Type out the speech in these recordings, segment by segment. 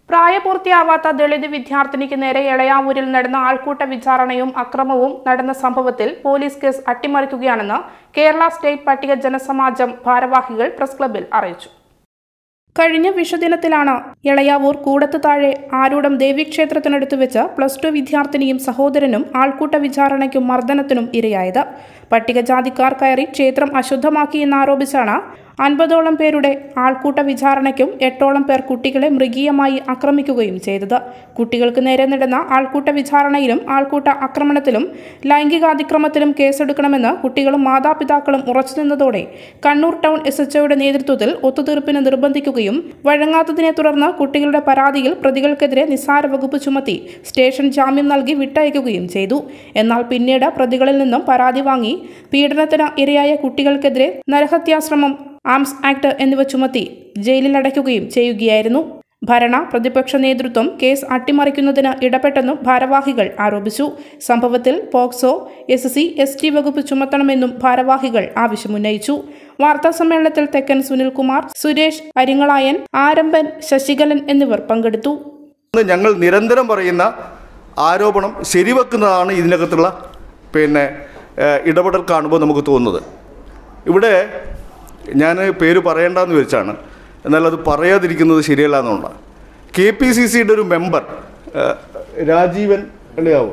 പ്രായപൂർത്തിയാവാത്ത ദളിത് വിദ്യാർത്ഥിനിക്ക് നേരെ എളയാവൂരിൽ നടന്ന ആൾക്കൂട്ട വിചാരണയും അക്രമവും നടന്ന സംഭവത്തിൽ പോലീസ് കേസ് അട്ടിമറിക്കുകയാണെന്ന് കേരള സ്റ്റേറ്റ് പട്ടിക ജനസമാജം ഭാരവാഹികൾ പ്രസ് ക്ലബിൽ അറിയിച്ചു കഴിഞ്ഞ വിഷുദിനത്തിലാണ് എളയാവൂർ കൂടത്ത് താഴെ ആരൂഢം ദേവീക്ഷേത്രത്തിനടുത്ത് വെച്ച് പ്ലസ് ടു വിദ്യാർത്ഥിനിയും സഹോദരനും ആൾക്കൂട്ട വിചാരണയ്ക്കും മർദ്ദനത്തിനും ഇരയായത് പട്ടികജാതിക്കാർ കയറി ക്ഷേത്രം അശുദ്ധമാക്കിയെന്നാരോപിച്ചാണ് അൻപതോളം പേരുടെ ആൾക്കൂട്ട വിചാരണയ്ക്കും എട്ടോളം പേർ കുട്ടികളെ മൃഗീയമായി ആക്രമിക്കുകയും ചെയ്തത് കുട്ടികൾക്ക് നേരെ നടന്ന ആൾക്കൂട്ട വിചാരണയിലും ആൾക്കൂട്ട ആക്രമണത്തിലും ലൈംഗികാതിക്രമത്തിലും കേസെടുക്കണമെന്ന് കുട്ടികളും മാതാപിതാക്കളും ഉറച്ചുനിന്നതോടെ കണ്ണൂർ ടൗൺ എസ് എച്ച്ഒയുടെ നേതൃത്വത്തിൽ ഒത്തുതീർപ്പിന് നിർബന്ധിക്കുകയും വഴങ്ങാത്തതിനെ തുടർന്ന് കുട്ടികളുടെ പരാതിയിൽ പ്രതികൾക്കെതിരെ നിസ്സാര വകുപ്പ് ചുമത്തി സ്റ്റേഷൻ ജാമ്യം നൽകി വിട്ടയക്കുകയും ചെയ്തു എന്നാൽ പിന്നീട് പ്രതികളിൽ നിന്നും പരാതി വാങ്ങി പീഡനത്തിന് ഇരയായ കുട്ടികൾക്കെതിരെ നരഹത്യാശ്രമം ആംസ് ആക്ട് എന്നിവ ചുമത്തി ജയിലിൽ അടയ്ക്കുകയും ചെയ്യുകയായിരുന്നു ഭരണ പ്രതിപക്ഷ നേതൃത്വം കേസ് അട്ടിമറിക്കുന്നതിന് ഇടപെട്ടെന്നും ഭാരവാഹികൾ ആരോപിച്ചു സംഭവത്തിൽ POCSO S C S T വകുപ്പ് ചുമത്തണമെന്നും ഭാരവാഹികൾ ആവശ്യമുന്നയിച്ചു വാർത്താ സമ്മേളനത്തിൽ തെക്കൻ സുനിൽകുമാർ സുരേഷ് അരിങ്ങളായൻ ആരംഭൻ ശശികലൻ എന്നിവർ പങ്കെടുത്തു ഇന്ന് ഞങ്ങൾ നിരന്തരം പറയുന്ന ആരോപണം ശരിവെക്കുന്നതാണ് ഇതിനകത്തുള്ള പിന്നെ ഏഹ്, ഇടപെടൽ കാണുമ്പോൾ നമുക്ക് തോന്നുന്നത് ഇവിടെ ഞാൻ പേര് പറയേണ്ടെന്ന് വെച്ചാണ് എന്നാൽ അത് പറയാതിരിക്കുന്നത് ശരിയല്ല എന്നുള്ളതാണ് കെ പി സി സിയുടെ ഒരു മെമ്പർ ഏഹ്, രാജീവൻ അല്ലയാവും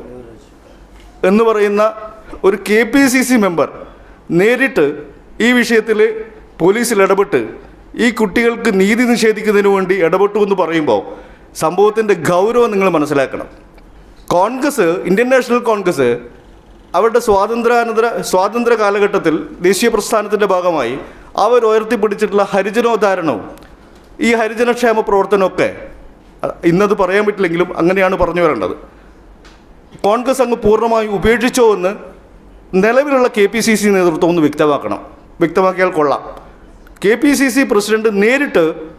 എന്ന് പറയുന്ന ഒരു K P C C member നേരിട്ട് ഈ വിഷയത്തിൽ പോലീസിൽ ഇടപെട്ട് ഈ കുട്ടികൾക്ക് നീതി നിഷേധിക്കുന്നതിന് വേണ്ടി ഇടപെട്ടു എന്ന് പറയുമ്പോൾ സംഭവത്തിൻ്റെ ഗൗരവം നിങ്ങൾ മനസ്സിലാക്കണം കോൺഗ്രസ് ഇന്ത്യൻ നാഷണൽ കോൺഗ്രസ് അവരുടെ സ്വാതന്ത്ര്യാനന്തര സ്വാതന്ത്ര്യ കാലഘട്ടത്തിൽ ദേശീയ പ്രസ്ഥാനത്തിൻ്റെ ഭാഗമായി അവർ ഉയർത്തിപ്പിടിച്ചിട്ടുള്ള ഹരിജനോദ്ധാരണവും ഈ ഹരിജനക്ഷേമ പ്രവർത്തനമൊക്കെ അഹ് ഇന്നത് പറയാൻ പറ്റില്ലെങ്കിലും അങ്ങനെയാണ് പറഞ്ഞു വരേണ്ടത് കോൺഗ്രസ് അങ്ങ് പൂർണ്ണമായും ഉപേക്ഷിച്ചോ എന്ന് നിലവിലുള്ള കെ പി സി സി നേതൃത്വം ഒന്ന് വ്യക്തമാക്കണം വ്യക്തമാക്കിയാൽ കൊള്ളാം K P C C president നേരിട്ട്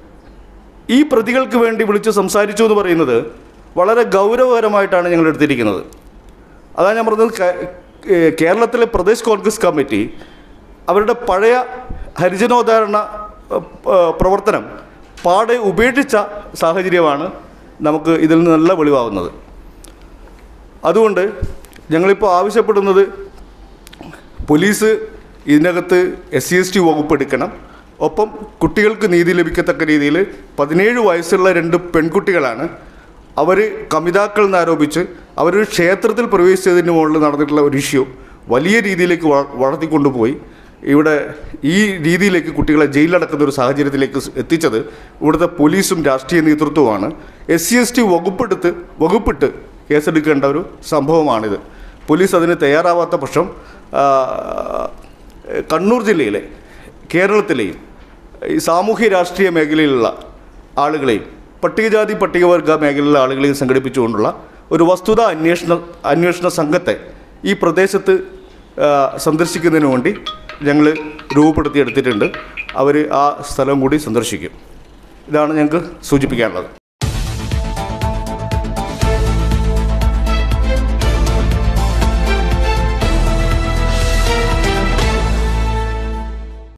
ഈ പ്രതികൾക്ക് വേണ്ടി വിളിച്ച് സംസാരിച്ചു എന്ന് പറയുന്നത് വളരെ ഗൗരവകരമായിട്ടാണ് ഞങ്ങൾ എടുത്തിരിക്കുന്നത് അതാണ് ഞാൻ പറഞ്ഞത് കേ- ഏ, കേരളത്തിലെ പ്രദേശ് കോൺഗ്രസ് കമ്മിറ്റി അവരുടെ പഴയ ഹരിജനോദ്ധാരണ ഏ, ഏ, പ്രവർത്തനം പാടെ ഉപേക്ഷിച്ച സാഹചര്യമാണ് നമുക്ക് ഇതിൽ നിന്നല്ല വെളിവാകുന്നത് അതുകൊണ്ട് ഞങ്ങളിപ്പോൾ ആവശ്യപ്പെടുന്നത് പോലീസ് ഇതിനകത്ത് എസ് സി എസ് ടി വകുപ്പ് എടുക്കണം ഒപ്പം കുട്ടികൾക്ക് നീതി ലഭിക്കത്തക്ക രീതിയിൽ പതിനേഴ് വയസ്സുള്ള രണ്ട് പെൺകുട്ടികളാണ് അവർ കമിതാക്കൾ എന്നാരോപിച്ച് അവരൊരു ക്ഷേത്രത്തിൽ പ്രവേശിച്ചതിന് മുകളിൽ നടന്നിട്ടുള്ള ഒരു ഇഷ്യൂ വലിയ രീതിയിലേക്ക് വ- വളർത്തിക്കൊണ്ടുപോയി ഇവിടെ ഈ രീതിയിലേക്ക് കുട്ടികളെ ജയിലിലടക്കുന്ന ഒരു സാഹചര്യത്തിലേക്ക് സ് എത്തിച്ചത് ഇവിടുത്തെ പോലീസും രാഷ്ട്രീയ നേതൃത്വവുമാണ് എസ് സി എസ് ടി വകുപ്പെടുത്ത് വകുപ്പിട്ട് കേസെടുക്കേണ്ട ഒരു സംഭവമാണിത് പോലീസ് അതിന് തയ്യാറാവാത്ത പക്ഷം ആ, കണ്ണൂർ ജില്ലയിലെ കേരളത്തിലെയും ഈ സാമൂഹ്യ രാഷ്ട്രീയ മേഖലയിലുള്ള ആളുകളെയും പട്ടികജാതി പട്ടികവർഗ മേഖലയിലുള്ള ആളുകളെയും സംഘടിപ്പിച്ചുകൊണ്ടുള്ള ഒരു വസ്തുത അന്വേഷണ അന്വേഷണ സംഘത്തെ ഈ പ്രദേശത്ത് ആ, സന്ദർശിക്കുന്നതിന് വേണ്ടി ഞങ്ങൾ രൂപപ്പെടുത്തിയെടുത്തിട്ടുണ്ട് അവർ ആ സ്ഥലം കൂടി സന്ദർശിക്കും ഇതാണ് ഞങ്ങൾക്ക് സൂചിപ്പിക്കാനുള്ളത്